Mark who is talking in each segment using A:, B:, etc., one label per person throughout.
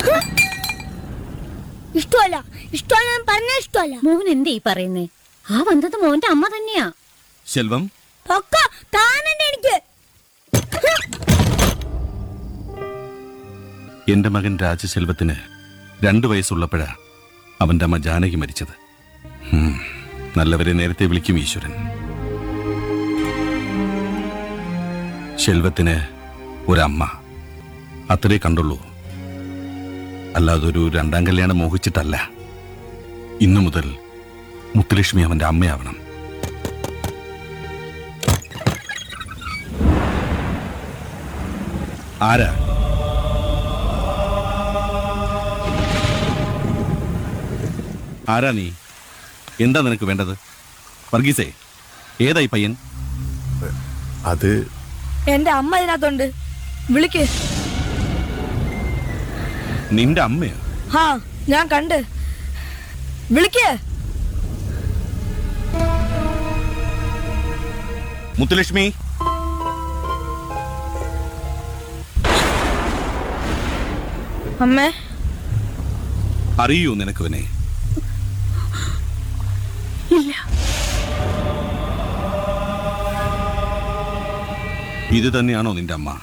A: ഇഷ്ടമല്ല ഇഷ്ടമല്ല ഞാൻ പറഞ്ഞ ഇഷ്ടമല്ല
B: മോൻ എന്തേ ഈ പറയുന്നേ ആ വന്നത് മോന്റെ അമ്മ തന്നെയാ
C: ശെൽവം
A: പൊക്ക താനുണ്ട് എനിക്ക്
C: എന്റെ മകൻ രാജശെൽവത്തിന് രണ്ടു വയസ്സുള്ളപ്പോഴാ അവന്റെ അമ്മ ജാനകി മരിച്ചത് ഹും, നല്ലവരെ നേരത്തെ വിളിക്കും ഈശ്വരൻ ശെൽവത്തിന് ഒരമ്മ അത്രേ കണ്ടുള്ളൂ അല്ലാതൊരു രണ്ടാം കല്യാണം മോഹിച്ചിട്ടല്ല ഇന്നു മുതൽ മുത്തുലക്ഷ്മി അവന്റെ അമ്മയാവണം ആരാ ആരാ നീ എന്താ നിനക്ക് വേണ്ടത് വർഗീസേ ഏതായി പയ്യൻ
D: അത്
A: എന്റെ അമ്മ ഇതിനകത്തുണ്ട് വിളിക്ക്
C: നിന്റെ അമ്മയോ
A: ഹാ ഞാൻ കണ്ട് വിളിക്ക്
C: മുത്തുലക്ഷ്മി
A: അമ്മേ
C: അറിയൂ നിനക്കുവനെ ഇത് തന്നെയാണോ നിന്റെ അമ്മ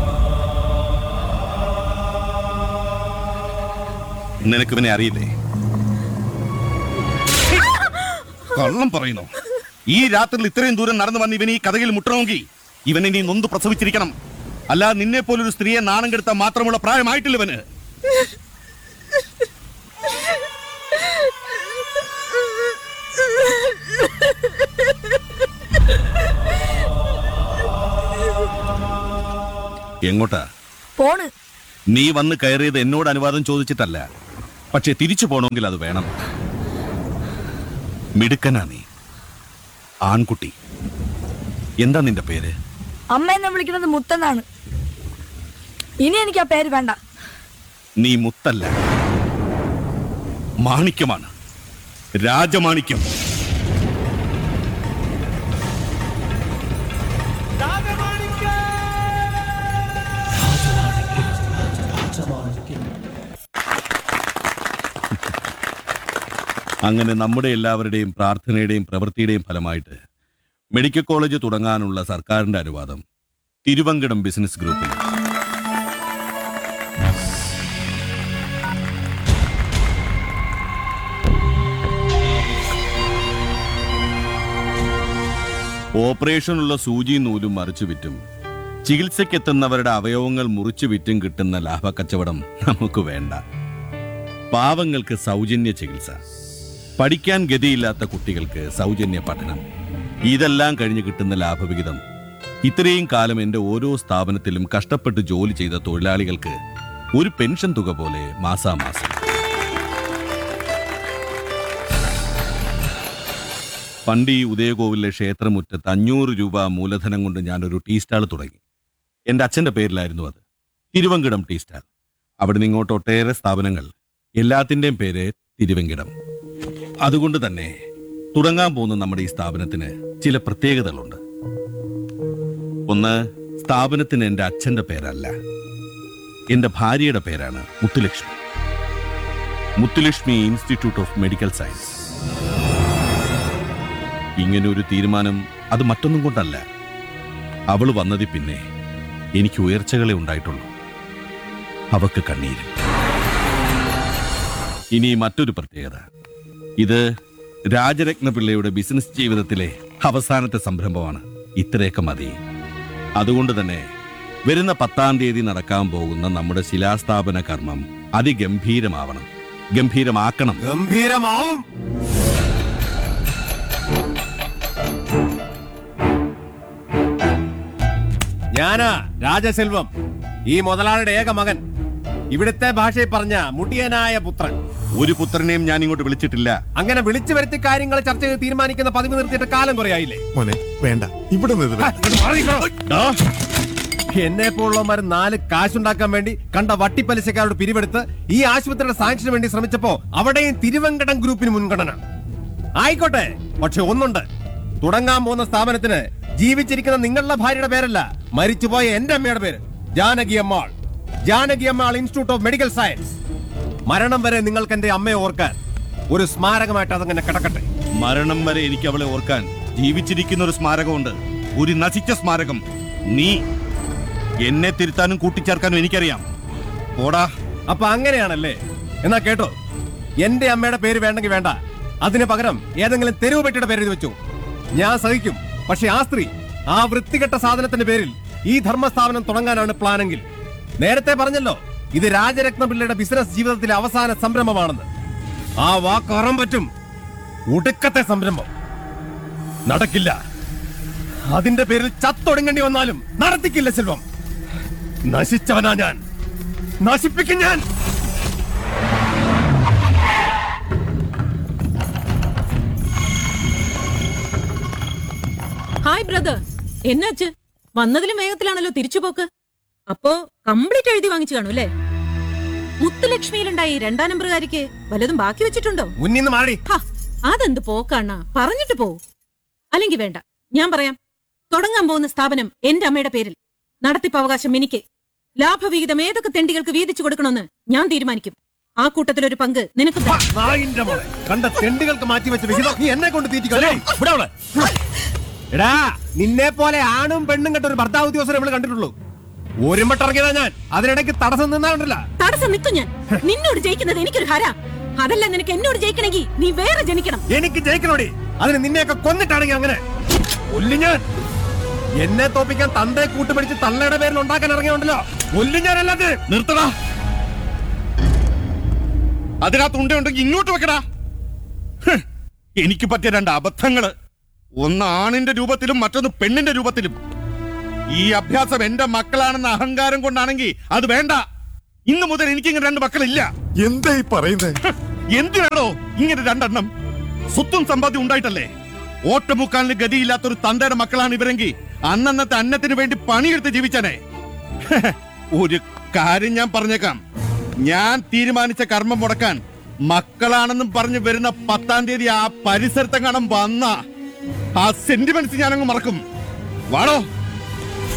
C: നിനക്കിവനെ അറിയില്ലേ കള്ളം പറയുന്നു ഈ രാത്രിയിൽ ഇത്രയും ദൂരം നടന്നു വന്ന് ഇവൻ ഈ കഥയിൽ മുട്ടണമെങ്കിൽ ഇവനെ നീ നൊന്ത് പ്രസവിച്ചിരിക്കണം അല്ല നിന്നെ പോലൊരു സ്ത്രീയെ നാണം കെടുത്താൻ മാത്രമുള്ള പ്രായമായിട്ടില്ല ഇവന് എങ്ങോട്ടാ
A: പോണ്
C: നീ വന്ന് കയറിയത് എന്നോട് അനുവാദം ചോദിച്ചിട്ടല്ല പക്ഷെ തിരിച്ചു പോണമെങ്കിൽ അത് വേണം മിടുക്കനാ നീ ആൺകുട്ടി എന്താ നിന്റെ പേര്
A: അമ്മ എന്നെ വിളിക്കുന്നത് മുത്തെന്നാണ് ഇനി എനിക്ക് ആ പേര് വേണ്ട
C: നീ മുത്തല്ല മാണിക്യമാണ് രാജമാണിക്യം അങ്ങനെ നമ്മുടെ എല്ലാവരുടെയും പ്രാർത്ഥനയുടെയും പ്രവൃത്തിയുടെയും ഫലമായിട്ട് മെഡിക്കൽ കോളേജ് തുടങ്ങാനുള്ള സർക്കാരിന്റെ അനുവാദം തിരുവങ്കടം ബിസിനസ് ഗ്രൂപ്പിന് ഓപ്പറേഷനുള്ള സൂചി നൂലും മറിച്ചു വിറ്റും ചികിത്സയ്ക്കെത്തുന്നവരുടെ അവയവങ്ങൾ മുറിച്ചു വിറ്റും കിട്ടുന്ന ലാഭക്കച്ചവടം നമുക്ക് വേണ്ട പാവങ്ങൾക്ക് സൗജന്യ ചികിത്സ പഠിക്കാൻ ഗതിയില്ലാത്ത കുട്ടികൾക്ക് സൗജന്യ പഠനം ഇതെല്ലാം കഴിഞ്ഞ് കിട്ടുന്ന ലാഭവിഹിതം ഇത്രയും കാലം എന്റെ ഓരോ സ്ഥാപനത്തിലും കഷ്ടപ്പെട്ട് ജോലി ചെയ്ത തൊഴിലാളികൾക്ക് ഒരു പെൻഷൻ തുക പോലെ മാസാമാസം പണ്ട് ഈ ഉദയകോവിലെ ക്ഷേത്രമുറ്റത്ത് അഞ്ഞൂറ് രൂപ മൂലധനം കൊണ്ട് ഞാനൊരു ടീ സ്റ്റാൾ തുടങ്ങി എന്റെ അച്ഛന്റെ പേരിലായിരുന്നു അത് തിരുവങ്കിടം ടീ സ്റ്റാൾ അവിടെ നിന്ന് ഇങ്ങോട്ട് ഒട്ടേറെ സ്ഥാപനങ്ങൾ എല്ലാത്തിന്റെയും പേര് തിരുവങ്കിടം അതുകൊണ്ട് തന്നെ തുടങ്ങാൻ പോകുന്ന നമ്മുടെ ഈ സ്ഥാപനത്തിന് ചില പ്രത്യേകതകളുണ്ട് ഒന്ന് സ്ഥാപനത്തിന് എന്റെ അച്ഛന്റെ പേരല്ല എന്റെ ഭാര്യയുടെ പേരാണ് Muthulakshmi Muthulakshmi institute of medical science ഇങ്ങനെ ഒരു തീരുമാനം അത് മറ്റൊന്നും കൊണ്ടല്ല അവൾ വന്നതിൽ പിന്നെ എനിക്ക് ഉയർച്ചകളെ ഉണ്ടായിട്ടുള്ളൂ അവക്ക് കണ്ണീര് ഇനി മറ്റൊരു പ്രത്യേകത ഇത് രാജരത്നപിള്ളയുടെ ബിസിനസ് ജീവിതത്തിലെ അവസാനത്തെ സംരംഭമാണ് ഇത്രയൊക്കെ മതി അതുകൊണ്ട് തന്നെ വരുന്ന പത്താം തീയതി നടക്കാൻ പോകുന്ന നമ്മുടെ ശിലാസ്ഥാപന കർമ്മം അതിഗംഭീരമാവണം ഗംഭീരമാക്കണം
D: ഗംഭീരമാവും
E: ഞാനാ രാജസെൽവം ഈ മുതലാളിയുടെ ഏക മകൻ ഇവിടുത്തെ ഭാഷയിൽ പറഞ്ഞ മുട്ടിയനായ പുത്രൻ
C: ഒരു പുത്രനെയും ഞാൻ ഇങ്ങോട്ട് വിളിച്ചിട്ടില്ല
E: അങ്ങനെ വിളിച്ചു വരുത്തി കാര്യങ്ങൾ ചർച്ച ചെയ്ത് തീരുമാനിക്കുന്ന പതിവ് നിർത്തിയിട്ട് കാലം കുറയായില്ലേ
D: മോനെ വേണ്ട ഇവിടെ നിന്ന് ഇത് വേണ്ട.
E: എന്നെ പോലുള്ളവന്മാർ നാല് കാശുണ്ടാക്കാൻ വേണ്ടി കണ്ട വട്ടിപ്പലിശക്കാരോട് പിരിവെടുത്ത് ഈ ആശുപത്രിയുടെ സാങ്ഷന് വേണ്ടി ശ്രമിച്ചപ്പോ അവിടെയും തിരുവങ്കടം ഗ്രൂപ്പിന് മുൻഗണന ആയിക്കോട്ടെ പക്ഷെ ഒന്നുണ്ട് തുടങ്ങാൻ പോകുന്ന സ്ഥാപനത്തിന് ജീവിച്ചിരിക്കുന്ന നിങ്ങളുടെ ഭാര്യയുടെ പേരല്ല മരിച്ചുപോയ എന്റെ അമ്മയുടെ പേര് Janaki Ammal Janaki Ammal institute of medical science മരണം വരെ നിങ്ങൾക്ക് എന്റെ അമ്മയെ ഓർക്കാൻ ഒരു സ്മാരകമായിട്ട് അതങ്ങനെ കിടക്കട്ടെ
C: മരണം വരെ എനിക്ക് അവളെ ഓർക്കാൻ ജീവിച്ചിരിക്കുന്ന ഒരു സ്മാരകമുണ്ട് ഒരു നശിച്ച സ്മാരകം നീ എന്നെ തിരുത്താനും കൂട്ടിച്ചേർക്കാനും എനിക്കറിയാം ഓടാ
E: അപ്പൊ അങ്ങനെയാണല്ലേ എന്നാ കേട്ടോ എന്റെ അമ്മയുടെ പേര് വേണ്ടെങ്കിൽ വേണ്ട അതിന് പകരം ഏതെങ്കിലും തെരുവ് പെട്ടിയുടെ പേര് എഴുതി വെച്ചു ഞാൻ സഹിക്കും പക്ഷെ ആ സ്ത്രീ ആ വൃത്തികെട്ട സാധനത്തിന്റെ പേരിൽ ഈ ധർമ്മസ്ഥാപനം തുടങ്ങാനാണ് പ്ലാനെങ്കിൽ നേരത്തെ പറഞ്ഞല്ലോ ഇത് രാജരത്നപിള്ളയുടെ ബിസിനസ് ജീവിതത്തിലെ അവസാന സംരംഭമാണെന്ന് ആ വാക്ക് ഓർമ്മ പറ്റും ഒടുക്കത്തെ സംരംഭം നടക്കില്ല അതിന്റെ പേരിൽ ചത്തൊടുങ്ങേണ്ടി വന്നാലും നടത്തിക്കില്ല സെൽവം നശിച്ചവനാ ഞാൻ നശിപ്പിക്കും ഞാൻ
F: ഹായ് ബ്രദർ എന്നാച്ച് വന്നതിലും വേഗത്തിലാണല്ലോ തിരിച്ചുപോക്ക് അപ്പോ കംപ്ലീറ്റ് എഴുതി വാങ്ങിച്ചു കാണും അല്ലേ മുത്തുലക്ഷ്മിയിലുണ്ടായി രണ്ടാം നമ്പറുകാരിക്ക് വല്ലതും ബാക്കി വെച്ചിട്ടുണ്ടോ
E: മുന്നിന്ന് മാറി
F: ഹ, അതെന്ത് പോക്കാണ പറഞ്ഞിട്ട് പോ അല്ലെങ്കിൽ വേണ്ട ഞാൻ പറയാം തുടങ്ങാൻ പോകുന്ന സ്ഥാപനം എന്റെ അമ്മയുടെ പേരിൽ നടത്തിപ്പ് അവകാശം എനിക്ക് ലാഭവിഹിതം ഏതൊക്കെ തെണ്ടികൾക്ക് വീതിച്ചു കൊടുക്കണമെന്ന് ഞാൻ തീരുമാനിക്കും ആ കൂട്ടത്തിലൊരു പങ്ക് നിനക്ക് തരാം.
E: നായിന്റെ മോളെ കണ്ട തെണ്ടുകൾക്ക് മാറ്റി വെച്ച വിഹിതം നീ എന്നെ കൊണ്ട് തീറ്റിക്കല്ലേ ഇവിടെ അവളെ. എടാ നിന്നെ പോലെ ആണും പെണ്ണും കെട്ട ഒരു ഭർത്താവ് ഉദ്യോഗസ്ഥരെ നമ്മൾ കണ്ടിട്ടുള്ളൂ ഒരുമ്പട്ടിറങ്ങിയതാ ഞാൻ അതിനിടയ്ക്ക് തടസ്സം നിന്നാണ്ടല്ല
F: തടസ്സം നിൽക്കും ഞാൻ നിന്നോട് ജയിക്കുന്നത് എനിക്കൊരു ഹര അതല്ല നിനക്ക് എന്നോട് ജയിക്കണമെങ്കിൽ നീ വേറെ ജനിക്കണം
E: എനിക്ക് ജയിക്കണോടി അതിന് നിന്നെയൊക്കെ കൊന്നിട്ടാണെങ്കിൽ അങ്ങനെ കൊല്ലു ഞാൻ എന്നെ തോപ്പിക്കാൻ തന്തയെ കൂട്ടുപിടിച്ച് തള്ളയുടെ പേരിൽ ഉണ്ടാക്കാൻ ഇറങ്ങിയുണ്ടല്ലോ കൊല്ലു ഞാൻ അല്ലാതെ
C: നിർത്തടാ അതിനകത്ത് ഉണ്ടെങ്കിൽ ഇങ്ങോട്ട് വെക്കടാ ഹ്, എനിക്ക് പറ്റിയ രണ്ട് അബദ്ധങ്ങള് ഒന്ന് ആണിന്റെ രൂപത്തിലും മറ്റൊന്ന് പെണ്ണിന്റെ രൂപത്തിലും ഈ അഭ്യാസം എന്റെ മക്കളാണെന്ന അഹങ്കാരം കൊണ്ടാണെങ്കിൽ അത് വേണ്ട ഇന്ന് മുതൽ എനിക്കിങ്ങനെ രണ്ട് മക്കളില്ല
D: എന്താ ഈ പറയുന്നത്
C: ഹ്, എന്തിനാണോ ഇങ്ങനെ രണ്ടെണ്ണം സ്വത്തും സമ്പാദ്യം ഉണ്ടായിട്ടല്ലേ ഓട്ടമുക്കാലിന് ഗതിയില്ലാത്തൊരു തന്തയുടെ മക്കളാണ് ഇവരെങ്കിൽ അന്നന്നത്തെ അന്നത്തിന് വേണ്ടി പണിയെടുത്ത് ജീവിച്ചാനേ ഹ്, ഒരു കാര്യം ഞാൻ പറഞ്ഞേക്കാം ഞാൻ തീരുമാനിച്ച കർമ്മം മുടക്കാൻ മക്കളാണെന്നും പറഞ്ഞ് വരുന്ന പത്താം തീയതി ആ പരിസരത്തെങ്ങാനും വന്ന ആ സെന്റിമെന്റ്സ് ഞാനങ്ങ് മറക്കും വാടോ